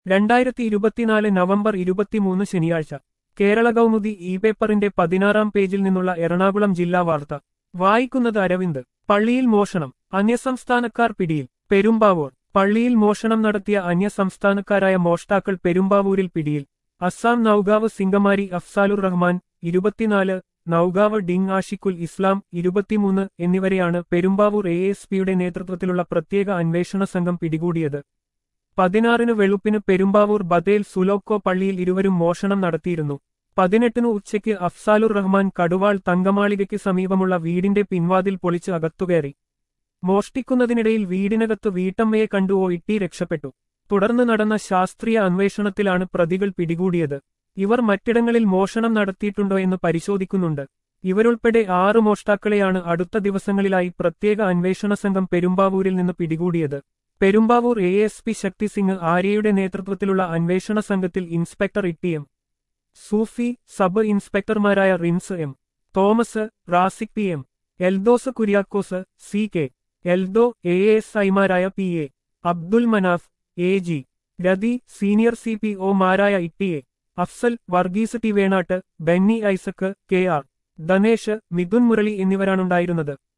രണ്ടായിരത്തി ഇരുപത്തിനാല് നവംബർ ഇരുപത്തിമൂന്ന് ശനിയാഴ്ച കേരള കൗമുദി ഇ പേപ്പറിന്റെ പതിനാറാം പേജിൽ നിന്നുള്ള എറണാകുളം ജില്ലാ വാർത്ത വായിക്കുന്നത് അരവിന്ദ് പള്ളിയിൽ മോഷണം അന്യസംസ്ഥാനക്കാർ പിടിയിൽ പെരുമ്പാവൂർ പള്ളിയിൽ മോഷണം നടത്തിയ അന്യസംസ്ഥാനക്കാരായ മോഷ്ടാക്കൾ പെരുമ്പാവൂരിൽ പിടിയിൽ അസ്സാം നൌഗാവ് സിംഗമാരി അഫ്സാലുർ റഹ്മാൻ ഇരുപത്തിനാല് നൌഗാവ് ഡിങ് ആഷിക്കുൽ ഇസ്ലാം ഇരുപത്തിമൂന്ന് എന്നിവരെയാണ് പെരുമ്പാവൂർ എ എസ് പിയുടെ നേതൃത്വത്തിലുള്ള പ്രത്യേക അന്വേഷണ സംഘം പിടികൂടിയത് പതിനാറിന് വെളുപ്പിന് പെരുമ്പാവൂർ ബദേൽ സുലോക്കോ പള്ളിയിൽ ഇരുവരും മോഷണം നടത്തിയിരുന്നു പതിനെട്ടിന് ഉച്ചയ്ക്ക് അഫ്സാലുർ റഹ്മാൻ കടുവാൾ തങ്കമാളികയ്ക്ക് സമീപമുള്ള വീടിന്റെ പിൻവാതിൽ പൊളിച്ച് അകത്തുകയറി മോഷ്ടിക്കുന്നതിനിടയിൽ വീടിനകത്ത് വീട്ടമ്മയെ കണ്ടു ഓ ഇട്ടി രക്ഷപ്പെട്ടു തുടർന്ന് നടന്ന ശാസ്ത്രീയ അന്വേഷണത്തിലാണ് പ്രതികൾ പിടികൂടിയത് ഇവർ മറ്റിടങ്ങളിൽ മോഷണം നടത്തിയിട്ടുണ്ടോ എന്ന് പരിശോധിക്കുന്നുണ്ട് ഇവരുൾപ്പെടെ ആറ് മോഷ്ടാക്കളെയാണ് അടുത്ത ദിവസങ്ങളിലായി പ്രത്യേക അന്വേഷണ സംഘം പെരുമ്പാവൂരിൽ നിന്ന് പിടികൂടിയത് Perumbavoor A S P Shakti Singh ആര്യയുടെ നേതൃത്വത്തിലുള്ള അന്വേഷണ സംഘത്തിൽ inspector Itty M Sufi sub ഇൻസ്പെക്ടർമാരായ Rins M Thomas Rasik P M Eldhose Kuriakose C K Eldho A S ഐമാരായ P A Abdul Manaf A G Rathi senior C P ഒമാരായ Itty A Afsal Varghese T Venattu Benny Isaac K R Dhanesh Midhun Murali എന്നിവരാണുണ്ടായിരുന്നത്